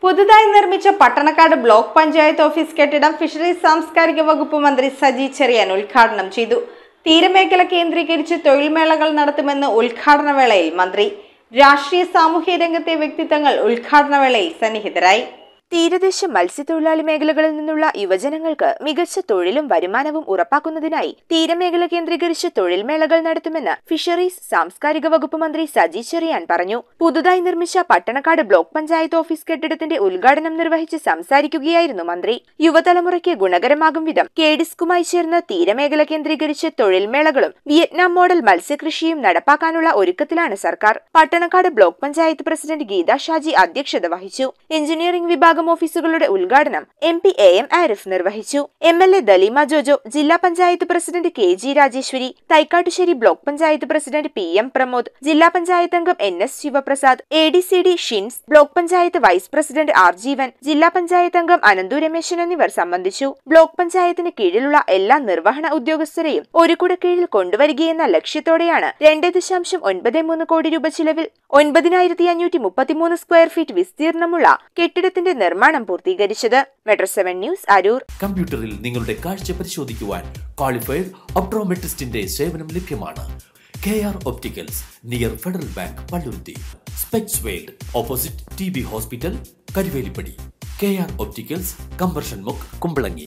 പുതുതായി നിർമ്മിച്ച Pattanakkad block panchayat office കെട്ടിടം ഫിഷറീസ് സാംസ്കാരിക വകുപ്പ് മന്ത്രി സജി ചെറിയാൻ ഉദ്ഘാടനം ചെയ്തു തീരമേഖല കേന്ദ്രീകരിച്ച് തൊഴിൽ മേളകൾ നടത്തുമെന്ന് ഉദ്ഘാടന വേളയിൽ മന്ത്രി രാഷ്ട്രീയ സാമൂഹ്യ രംഗത്തെ വ്യക്തിത്വങ്ങൾ ഉദ്ഘാടന വേളയിൽ സന്നിഹിതരായി തീരദേശ മത്സ്യത്തൊഴിലാളി മേഖലകളിൽ നിന്നുള്ള യുവജനങ്ങൾക്ക് മികച്ച തൊഴിലും വരുമാനവും ഉറപ്പാക്കുന്നതിനായി തീരമേഖല കേന്ദ്രീകരിച്ച് തൊഴിൽ മേളകൾ നടത്തുമെന്ന് ഫിഷറീസ് സാംസ്കാരിക വകുപ്പ് മന്ത്രി സജി ചെറിയാൻ പറഞ്ഞു പുതുതായി നിർമ്മിച്ച പട്ടണക്കാട് ബ്ലോക്ക് പഞ്ചായത്ത് ഓഫീസ് കെട്ടിടത്തിന്റെ ഉദ്ഘാടനം നിർവഹിച്ച് സംസാരിക്കുകയായിരുന്നു മന്ത്രി യുവതലമുറയ്ക്ക് ഗുണകരമാകും വിധം കേഡിസ്കുമായി ചേർന്ന് തീരമേഖല കേന്ദ്രീകരിച്ച് തൊഴിൽ മേളകളും വിയറ്റ്നാം മോഡൽ മത്സ്യകൃഷിയും നടപ്പാക്കാനുള്ള ഒരുക്കത്തിലാണ് സർക്കാർ പട്ടണക്കാട് ബ്ലോക്ക് പഞ്ചായത്ത് പ്രസിഡന്റ് ഗീത ഷാജി അധ്യക്ഷത വഹിച്ചു എഞ്ചിനീയറിംഗ് വിഭാഗം ഓഫീസുകളുടെ ഉദ്ഘാടനം M P A M Arif നിർവഹിച്ചു M L A Daleema Jojo ജില്ലാ panchayat president K G Rajeswari Thaikkattussery block panchayat president P M Pramod ജില്ലാ പഞ്ചായത്ത് അംഗം N S Sivaprasad A D C D Shins block panchayat vice president R Jeevan ജില്ലാ പഞ്ചായത്ത് അംഗം അനന്തു രമേശൻ എന്നിവർ സംബന്ധിച്ചു ബ്ലോക്ക് പഞ്ചായത്തിന് കീഴിലുള്ള എല്ലാ നിർവഹണ ഉദ്യോഗസ്ഥരെയും ഒരു കുട കീഴിൽ കൊണ്ടുവരികയെന്ന ലക്ഷ്യത്തോടെയാണ് രണ്ട് ദശാംശം ഒൻപത് മൂന്ന് കോടി രൂപ ചിലവിൽ ഒൻപതിനായിരത്തി അഞ്ഞൂറ്റി മുപ്പത്തിമൂന്ന് സ്ക്വയർ ഫീറ്റ് വിസ്തീർണമുള്ള കെട്ടിടത്തിന്റെ നിർമ്മാണം പൂർത്തീകരിച്ചത് മെട്രോ സെവൻ ന്യൂസ് അരൂർ കമ്പ്യൂട്ടറിൽ നിങ്ങളുടെ കാഴ്ച പരിശോധിക്കുവാൻ ക്വാളിഫൈഡ് ഒപ്ട്രോമെട്രിസ്റ്റിന്റെ സേവനം ലഭ്യമാണ് K R opticals near federal bank Palluruthy specs world opposite T B hospital Karuvelippady K R opticals കമ്പർഷൻ മുക്ക് കുമ്പളങ്ങി